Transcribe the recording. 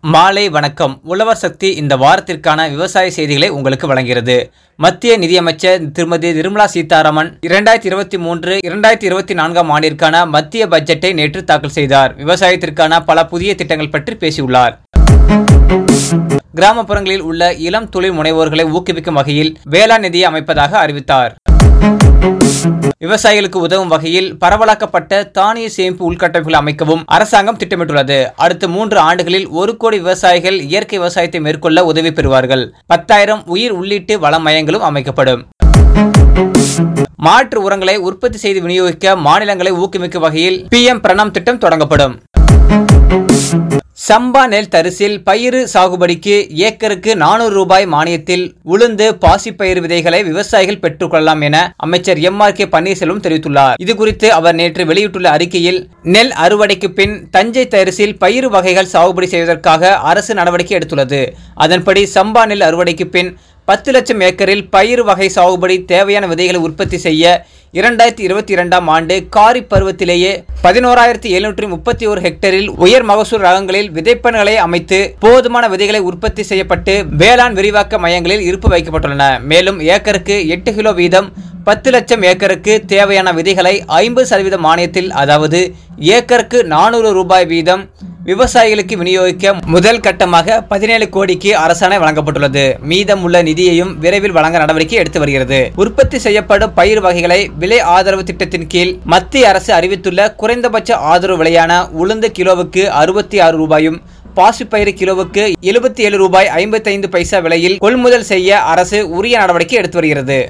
மாலை வணக்கம் உழவர் சக்தி இந்த வாரத்திற்கான விவசாய செய்திகளை உங்களுக்கு வழங்குகிறது மத்திய நிதியமைச்சர் திருமதி நிர்மலா சீதாராமன் இரண்டாயிரத்தி இருபத்தி மூன்று இரண்டாயிரத்தி இருபத்தி நான்காம் ஆண்டிற்கான மத்திய பட்ஜெட்டை நேற்று தாக்கல் செய்தார் விவசாயத்திற்கான பல புதிய திட்டங்கள் பற்றி பேசியுள்ளார் கிராமப்புறங்களில் உள்ள இளம் தொழில் முனைவோர்களை ஊக்குவிக்கும் வகையில் வேளாண் நிதியை அமைப்பதாக அறிவித்தார் விவசாயிகளுக்கு உதவும் வகையில் பரவலாக்கப்பட்ட தானிய சேமிப்பு உள்கட்டமைப்புகளை அமைக்கவும் அரசாங்கம் திட்டமிட்டுள்ளது அடுத்த மூன்று ஆண்டுகளில் ஒரு கோடி விவசாயிகள் இயற்கை விவசாயத்தை மேற்கொள்ள உதவி பெறுவார்கள் பத்தாயிரம் உயிர் உள்ளீட்டு வள மையங்களும் அமைக்கப்படும் மாற்று உரங்களை உற்பத்தி செய்து விநியோகிக்க மாநிலங்களை ஊக்குவிக்கும் வகையில் பிஎம் பிரணாம் திட்டம் தொடங்கப்படும் சம்பா நெல் தரிசில் பயிறு சாகுபடிக்கு ஏக்கருக்கு நானூறு ரூபாய் மானியத்தில் உளுந்து பாசிப்பயிறு விதைகளை விவசாயிகள் பெற்றுக்கொள்ளலாம் என அமைச்சர் எம் ஆர் கே பன்னீர்செல்வம் தெரிவித்துள்ளார் இது குறித்து அவர் நேற்று வெளியிட்டுள்ள அறிக்கையில் நெல் அறுவடைக்கு பின் தஞ்சை தரிசில் பயிறு வகைகள் சாகுபடி செய்வதற்காக அரசு நடவடிக்கை எடுத்துள்ளது அதன்படி சம்பா நெல் அறுவடைக்கு பின் பத்து லட்சம் ஏக்கரில் பயிர் வகை சாகுபடி தேவையான விதைகளை உற்பத்தி செய்ய இரண்டாயிரத்தி இருபத்தி இரண்டாம் ஆண்டு காரி பருவத்திலேயே பதினோராயிரத்தி எழுநூற்றி முப்பத்தி ஒரு ஹெக்டேரில் உயர் மகசூல் ரகங்களில் விதைப்பன்களை அமைத்து போதுமான விதைகளை உற்பத்தி செய்யப்பட்டு வேளாண் விரிவாக்க மையங்களில் இருப்பு வைக்கப்பட்டுள்ளன மேலும் ஏக்கருக்கு எட்டு கிலோ வீதம் பத்து லட்சம் ஏக்கருக்கு தேவையான விதைகளை ஐம்பது சதவீத மானியத்தில் அதாவது ஏக்கருக்கு நானூறு ரூபாய் வீதம் விவசாயிகளுக்கு விநியோகிக்க முதல் கட்டமாக பதினேழு கோடிக்கு அரசாணை வழங்கப்பட்டுள்ளது மீதம் உள்ள நிதியையும் விரைவில் வழங்க நடவடிக்கை எடுத்து வருகிறது உற்பத்தி செய்யப்படும் பயிர் வகைகளை விலை ஆதரவு திட்டத்தின் கீழ் மத்திய அரசு அறிவித்துள்ள குறைந்தபட்ச ஆதரவு விலையான உளுந்து கிலோவுக்கு அறுபத்தி ஆறு ரூபாயும் பாசிப்பயிறு கிலோவுக்கு எழுபத்தி ஏழு ரூபாய் ஐம்பத்தைந்து பைசா விலையில் கொள்முதல் செய்ய அரசு உரிய நடவடிக்கை எடுத்து வருகிறது